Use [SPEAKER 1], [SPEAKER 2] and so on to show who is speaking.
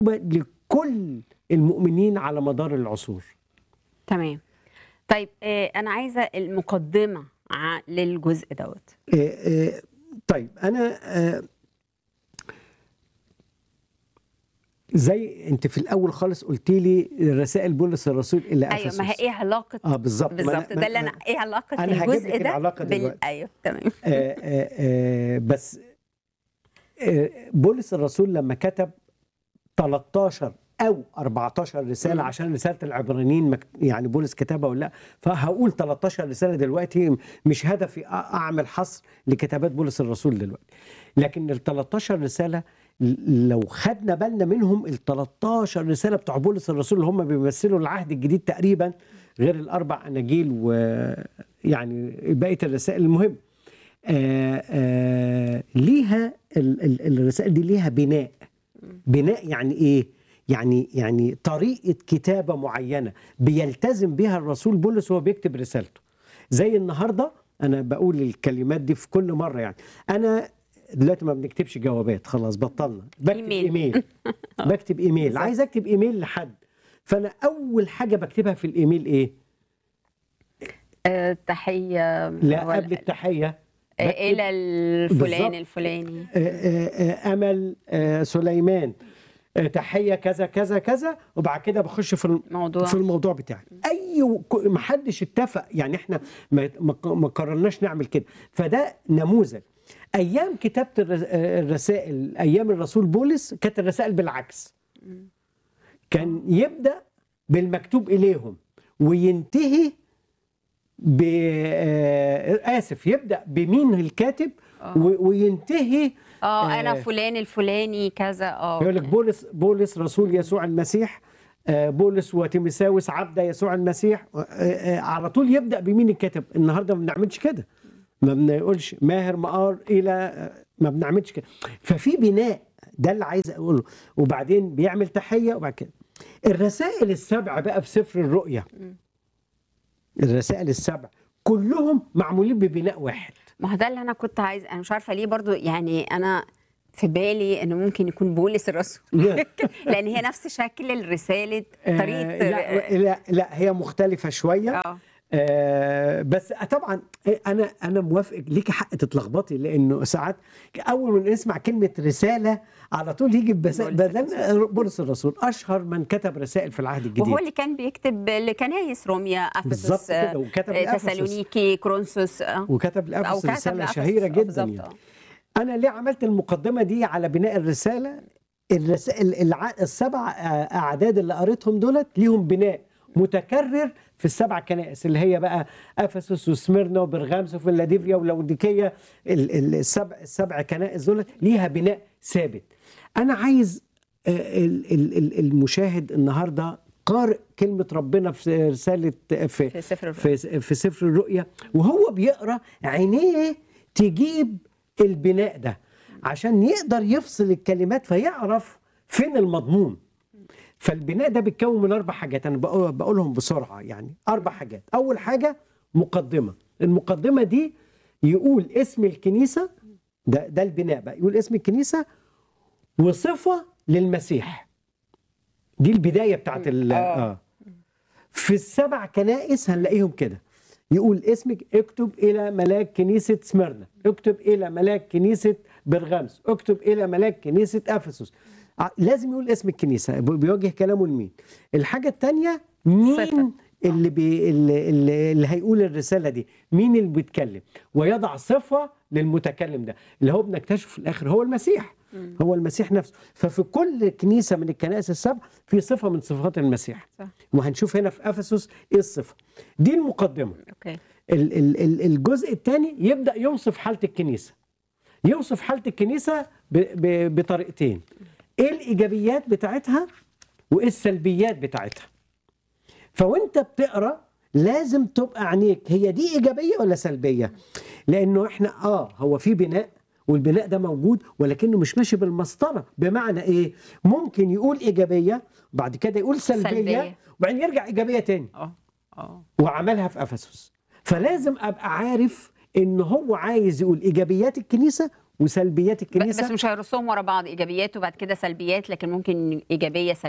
[SPEAKER 1] لكل المؤمنين على مدار العصور
[SPEAKER 2] تمام طيب آه، انا عايزه المقدمه ع- للجزء دوت
[SPEAKER 1] آه، آه، طيب انا آه، زي انت في الاول خالص قلت لي رسائل بولس الرسول الى
[SPEAKER 2] ايوه
[SPEAKER 1] افسس
[SPEAKER 2] ما هي ايه علاقه
[SPEAKER 1] اه بالظبط ما أنا-
[SPEAKER 2] بالظبط
[SPEAKER 1] ما-
[SPEAKER 2] ده اللي انا
[SPEAKER 1] ما-
[SPEAKER 2] ايه علاقه
[SPEAKER 1] أنا هجيب لك
[SPEAKER 2] الجزء ده
[SPEAKER 1] العلاقة دلوقتي.
[SPEAKER 2] ايوه تمام
[SPEAKER 1] آه، آه، آه، بس آه، بولس الرسول لما كتب 13 او 14 رساله
[SPEAKER 2] مم.
[SPEAKER 1] عشان رساله العبرانيين مك- يعني بولس كتبها ولا لا فهقول 13 رساله دلوقتي مش هدفي أ- اعمل حصر لكتابات بولس الرسول دلوقتي لكن ال 13 رساله ل- لو خدنا بالنا منهم ال 13 رساله بتوع بولس الرسول اللي هم بيمثلوا العهد الجديد تقريبا غير الاربع اناجيل ويعني بقيه الرسائل المهم آه آه ليها ال- ال- الرسائل دي ليها بناء بناء يعني ايه يعني يعني طريقه كتابه معينه بيلتزم بها الرسول بولس وهو بيكتب رسالته زي النهارده انا بقول الكلمات دي في كل مره يعني انا دلوقتي ما بنكتبش جوابات خلاص بطلنا بكتب
[SPEAKER 2] إيميل.
[SPEAKER 1] ايميل بكتب ايميل
[SPEAKER 2] بالظبط.
[SPEAKER 1] عايز اكتب ايميل لحد فانا اول حاجه بكتبها في الايميل ايه
[SPEAKER 2] آه، تحيه
[SPEAKER 1] لا
[SPEAKER 2] ولا-
[SPEAKER 1] قبل التحيه
[SPEAKER 2] آه،
[SPEAKER 1] بكتب
[SPEAKER 2] الى الفلان
[SPEAKER 1] بالظبط.
[SPEAKER 2] الفلاني
[SPEAKER 1] آه، آه، آه، امل آه، سليمان آه، تحيه كذا كذا كذا وبعد كده بخش في الم-
[SPEAKER 2] موضوع
[SPEAKER 1] في الموضوع بتاعي اي ما حدش اتفق يعني احنا ما ما- ما قررناش نعمل كده فده نموذج ايام كتابه الرس- آه، الرسائل ايام الرسول بولس كانت الرسائل بالعكس كان يبدا بالمكتوب اليهم وينتهي ب آه، اسف يبدا بمين الكاتب
[SPEAKER 2] آه.
[SPEAKER 1] و- وينتهي
[SPEAKER 2] اه انا
[SPEAKER 1] آه،
[SPEAKER 2] فلان الفلاني كذا اه
[SPEAKER 1] يقول لك بولس بولس رسول يسوع المسيح آه، بولس وتيمساوس عبد يسوع المسيح آه، آه، على طول يبدا بمين الكاتب النهارده ما بنعملش كده ما بنقولش ماهر مقار الى آه، ما بنعملش كده ففي بناء ده اللي عايز اقوله وبعدين بيعمل تحيه وبعد كده الرسائل السبع بقى في سفر الرؤيا الرسائل السبع كلهم معمولين ببناء واحد
[SPEAKER 2] ما هو ده اللي انا كنت عايز انا مش عارفه ليه برضو يعني انا في بالي انه ممكن يكون بولس الرسول لان هي نفس شكل الرساله طريقه
[SPEAKER 1] آه لا, لا لا هي مختلفه شويه
[SPEAKER 2] اه
[SPEAKER 1] آه بس طبعا انا انا موافق ليكي حق تتلخبطي لانه ساعات اول ما نسمع كلمه رساله على طول يجي بس-
[SPEAKER 2] بولس
[SPEAKER 1] بدل بولس الرسول اشهر من كتب رسائل في العهد الجديد
[SPEAKER 2] وهو اللي كان بيكتب لكنايس روميا
[SPEAKER 1] بالظبط
[SPEAKER 2] افسس
[SPEAKER 1] كده وكتب
[SPEAKER 2] آه،
[SPEAKER 1] لأفسس.
[SPEAKER 2] تسالونيكي كرونسوس آه.
[SPEAKER 1] وكتب
[SPEAKER 2] او
[SPEAKER 1] لأفسس
[SPEAKER 2] كتب
[SPEAKER 1] رساله
[SPEAKER 2] لأفسس،
[SPEAKER 1] شهيره
[SPEAKER 2] آه،
[SPEAKER 1] جدا
[SPEAKER 2] بالظبط،
[SPEAKER 1] يعني.
[SPEAKER 2] آه.
[SPEAKER 1] انا ليه عملت المقدمه دي على بناء الرساله الرسائل الع... السبع آه، اعداد اللي قريتهم دولت ليهم بناء متكرر في السبع كنائس اللي هي بقى افسس وسميرنا وبرغامس وفيلادلفيا ولوديكيه ال- ال- السبع السبع كنائس دولت ليها بناء ثابت انا عايز آه، ال- ال- ال- المشاهد النهارده قارئ كلمه ربنا في رساله في
[SPEAKER 2] في سفر الرؤيا.
[SPEAKER 1] في في سفر الرؤيا وهو بيقرا عينيه تجيب البناء ده عشان يقدر يفصل الكلمات فيعرف فين المضمون فالبناء ده بيتكون من اربع حاجات انا بقول- بقولهم بسرعه يعني اربع حاجات اول حاجه مقدمه المقدمه دي يقول اسم الكنيسه ده ده البناء بقى يقول اسم الكنيسه وصفه للمسيح دي البدايه بتاعت ال
[SPEAKER 2] آه.
[SPEAKER 1] اه في السبع كنائس هنلاقيهم كده يقول اسمك اكتب الى ملاك كنيسه سميرنا اكتب الى ملاك كنيسه برغامس اكتب الى ملاك كنيسه افسس ع- لازم يقول اسم الكنيسه ب- بيوجه كلامه لمين الحاجه الثانيه مين
[SPEAKER 2] صفة.
[SPEAKER 1] اللي, بي اللي, اللي, اللي هيقول الرساله دي مين اللي بيتكلم ويضع صفه للمتكلم ده اللي هو بنكتشف في الاخر هو المسيح هو المسيح نفسه ففي كل كنيسه من الكنائس السبع في صفه من صفات المسيح
[SPEAKER 2] صح.
[SPEAKER 1] وهنشوف هنا في افسس ايه الصفه دي المقدمه
[SPEAKER 2] اوكي
[SPEAKER 1] ال- ال- ال- الجزء الثاني يبدا يوصف حاله الكنيسه يوصف حاله الكنيسه ب- ب- بطريقتين ايه الايجابيات بتاعتها وايه السلبيات بتاعتها فوانت بتقرا لازم تبقى عينيك هي دي ايجابيه ولا سلبيه لانه احنا اه هو في بناء والبناء ده موجود ولكنه مش ماشي بالمسطره بمعنى ايه ممكن يقول ايجابيه بعد كده يقول سلبيه,
[SPEAKER 2] سلبية.
[SPEAKER 1] سلبية. وبعدين يرجع ايجابيه تاني
[SPEAKER 2] اه اه
[SPEAKER 1] وعملها في افسس فلازم ابقى عارف ان هو عايز يقول ايجابيات الكنيسه وسلبيات
[SPEAKER 2] ب-
[SPEAKER 1] الكنيسه
[SPEAKER 2] بس مش هيرصهم ورا بعض ايجابيات وبعد كده سلبيات لكن ممكن ايجابيه